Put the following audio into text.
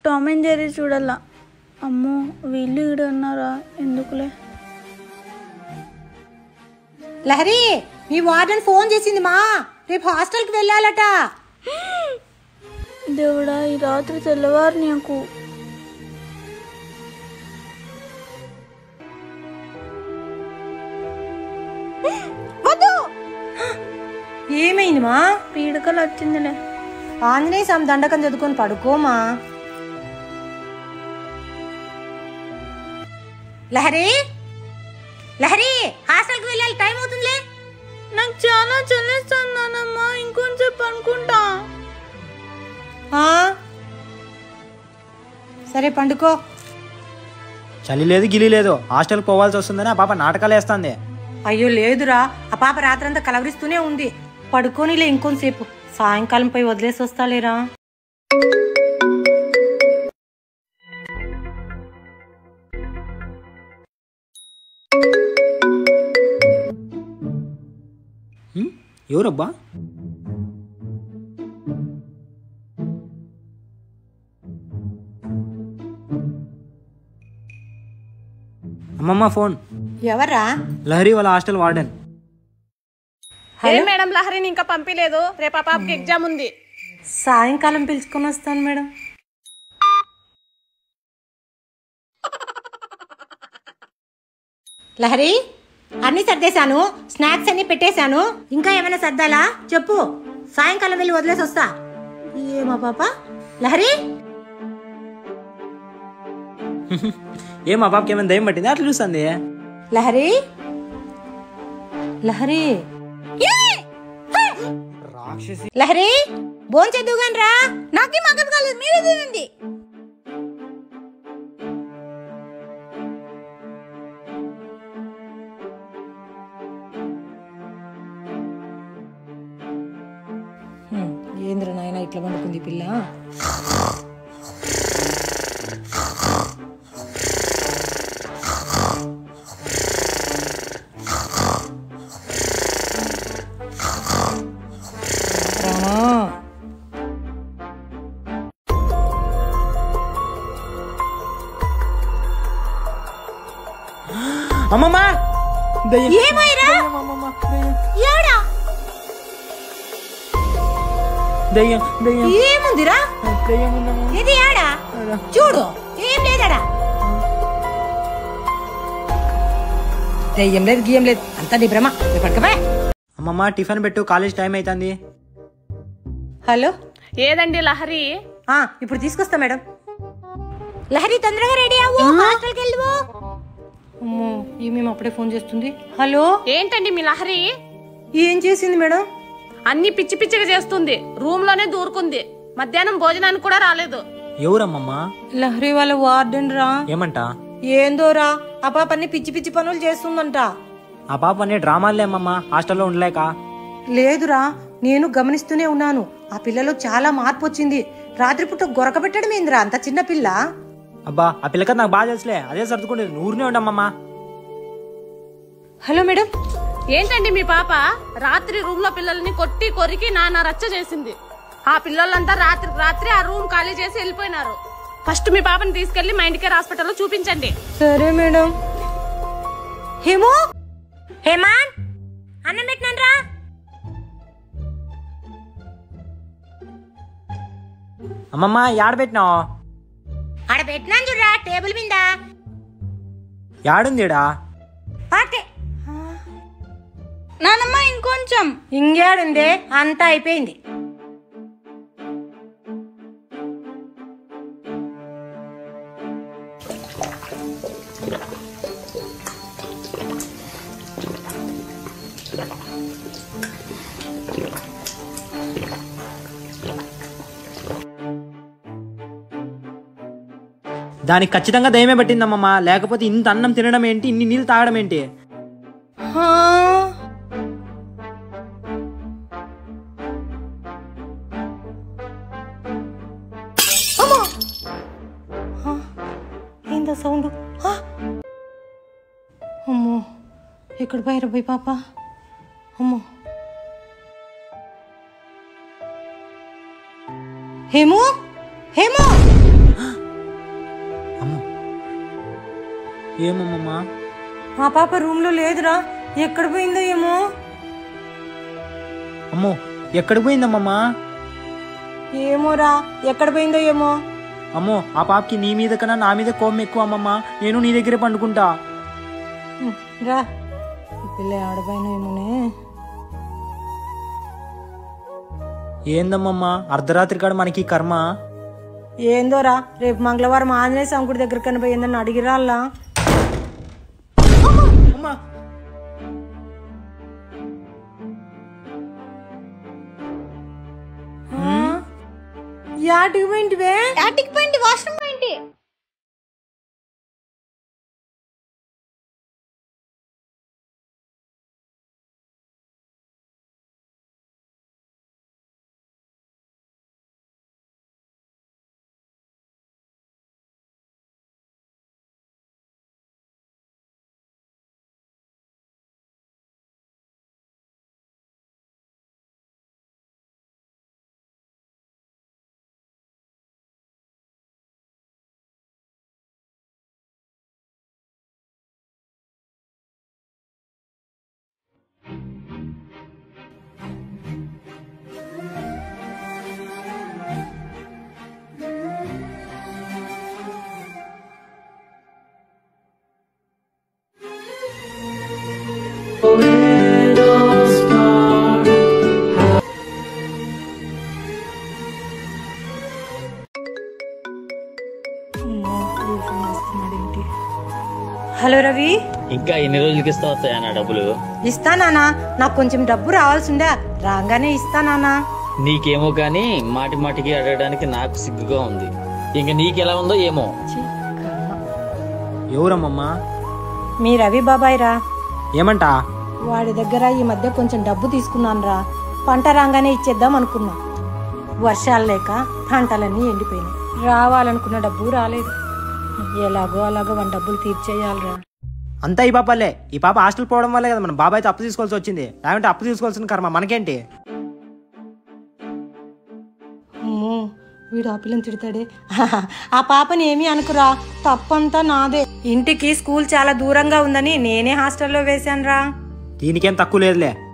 Tom and Jerry చూడాలా అమ్మో వీళ్ళు ఈడ ఉన్నారా ఎందుకులే లహరి మీ వార్డెన్ ఫోన్ చేసింది మా రేపు హాస్టల్కి వెళ్ళాలట దేవుడా ఈ రాత్రి తెల్లవారు నాకు ఏమైంది మా పీడకలు వచ్చిందిలే ఆంజనేయ స్వామి దండకం చదువుకొని పడుకోమా లహరి లహరి హాస్టల్కి వెళ్ళాలి టైం అవుతుందిలే నాకు చాలా చల్లేస్తుందన్నమ్మా ఇంకొంచెం అనుకుంటా ఆ? సరే పండుకో చలి లేదు గిలి లేదు హాస్టల్కి పోవాల్సి వస్తుందని ఆ పాప నాటకాలు వేస్తుంది అయ్యో లేదురా ఆ పాప రాత్రంతా కలవరిస్తూనే ఉంది పడుకోనిలే ఇంకొంతసేపు సాయంకాలం పోయి వదిలేసి వస్తాలేరా హ్మ్? ఎవరబ్బా అమ్మమ్మ ఫోన్ ఎవరా లహరి వాళ్ళ హాస్టల్ వార్డెన్ ఏ మేడం లహరిని ఇంకా పంపించలేదు రేపు ఆ పాపకి ఎగ్జామ్ ఉంది సాయంకాలం పిలుచుకొని వస్తాను మేడం లహరి అన్ని సర్దేశాను స్నాక్స్ అన్ని పెట్టేశాను ఇంకా ఏమైనా సర్దాలా చెప్పు సాయంకాలం వెళ్ళి వదిలేసి వస్తా ఏమా పాప లహరి ఏం ఆ పాపకి ఏమైనా దయ్యం పట్టింది అట్లా చూస్తుంది లహరి లహరి లహరి భోంచేద్దు గాని రా నాకేం అక్కదు కాలేదు మీరే తినండి ఏంద్ర నాయన ఇట్లా పండుకుంది ఈ పిల్ల రామా. అమ్మమ్మ దయ్యం ఏమైరా అమ్మమ్మ, దయ్యం ఏడా దయ్యం దయ్యం ఏముందిరా దయ్యం ఉందమ్మా. ఇది ఏడా చూడు ఏం లేదడా దెయ్యం లేదు గియ్యం లేదు అంతా నీ భ్రమ నువ్వు పడుకోవా అమ్మమ్మ టిఫిన్ పెట్టు కాలేజ్ టైం అవుతుంది హలో ఏదండి లహరి ఆ ఇప్పుడు తీసుకొస్తా మేడం లహరి తొందరగా రెడీ అవ్వు హాస్టల్కి వెళ్ళిపో అమ్మో ఈమెం అప్పుడే ఫోన్ చేస్తుంది హలో ఏంటండి మీ లహరి ఏం చేసింది మేడం అన్ని పిచ్చి పిచ్చిగా చేస్తుంది రూమ్ లోనే దూరుకుంది మధ్యాహ్నం భోజనానికి కూడా రాలేదు ఎవరమ్మమ్మ లహరి వాళ్ళ వార్డెన్ రా ఏమంట ఏందోరా ఆ పాప అన్ని పిచ్చి పిచ్చి పనులు చేస్తుందంట ఆ పాప అనే డ్రామాలే అమ్మమ్మ హాస్టల్లో ఉండలేక లేదురా నేను గమనిస్తూనే ఉన్నాను ఆ పిల్లలో చాలా మార్పు వచ్చింది రాత్రిపూట గొరక పెట్టడం ఏందిరా అంత చిన్న పిల్ల అబ్బా ఆ పిల్లకත් నాకు బాగా తెలుసులే అదే సర్దుకుంటుంది నూరునే ఉండమ్మమ్మ హలో మేడం ఏంటండి మీ పాప రాత్రి రూమ్ లో పిల్లల్ని కొట్టి కొరికి నాన్న రచ్చ చేసింది ఆ పిల్లలంతా రాత్రి రాత్రి ఆ రూమ్ ఖాళీ చేసి వెళ్ళిపోయినారు ఫస్ట్ మీ పాపని తీసుకెళ్లి మైండ్ కేర్ హాస్పిటల్లో చూపించండి సరే మేడం హేమో హేమాన్ అన్నం పెట్టినాను రా అమ్మమ్మ యాడ పెట్టినావు ఆడ పెట్టినాను చూడరా టేబుల్ మీద యాడుందిడా పాటే నానమ్మ ఇంకొంచెం ఇంకేడుందే అంతా అయిపోయింది దానికి ఖచ్చితంగా దయమే పట్టిందమ్మమ్మ లేకపోతే ఇంత అన్నం తినడం ఏంటి ఇన్ని నీళ్ళు తాగడం ఏంటి హా. అమ్మో. హా. ఏందా సౌండ్ హా. అమ్మో ఎక్కడ పోయారు పోయి పాప అమ్మో హేమో హేమో ఏమమ్మమ్మా ఆ పాప రూమ్ లో లేదురా ఎక్కడ పోయిందో ఏమో అమ్మో ఎక్కడికి పోయిందమ్మమ్మా ఏమోరా ఎక్కడ పోయిందో ఏమో అమ్మో ఆ పాపకి నీ మీద కన్నా నా మీద కోపం ఎక్కువ అమ్మమ్మా నేను నీ దగ్గరే పండుకుంటా ఉమ్, రా ఈ పిల్ల ఆడపోయినా ఏమోనే ఏందమ్మమ్మా అర్ధరాత్రి కాడ మనకి ఈ కర్మ ఏందోరా రేపు మంగళవారం ఆంజనేయ స్వామి గుడి దగ్గర కనిపోయిందని అడిగిరాల్లా అమ్మా యాటికి పోయింటివే యాటికి పోయింది వాష్రూమ్ పోయింది హలో రవి ఇంకా ఎన్ని రోజులకి ఇస్తా వస్తాయా నా డబ్బులు ఇస్తా నానా నాకు కొంచెం డబ్బు రావాల్సిందా రాగానే ఇస్తా నానా నీకేమో కానీ మాటి మాటికి అడగడానికి నాకు సిగ్గుగా ఉంది ఇంకా నీకెలా ఉందో ఏమో ఎవరమ్మమ్మా మీ రవి బాబాయ్ రా ఏమంటా వాడి దగ్గర ఈ మధ్య కొంచెం డబ్బు తీసుకున్నాను రా పంట రాగానే ఇచ్చేద్దాం అనుకున్నా వర్షాలు లేక పంటలన్నీ ఎండిపోయినాయి రావాలనుకున్న డబ్బు రాలేదు ఎలాగో అలాగో వాడి డబ్బులు తీర్చేయాలిరా అంతా ఈ పాపలే ఈ పాప హాస్టల్ పోవడం వల్లే కదా మనం బాబాయ్తో అప్పు తీసుకోవాల్సి వచ్చింది లేకుంటే అప్పు తీసుకోవాల్సిన కర్మ మనకేంటి అమ్మో వీడు ఆ పిల్లని తిడతాడే ఆ పాపని ఏమీ అనుకురా తప్పంతా నాదే ఇంటికి స్కూల్ చాలా దూరంగా ఉందని నేనే హాస్టల్లో వేశానురా దీనికేం తక్కువ లేదులే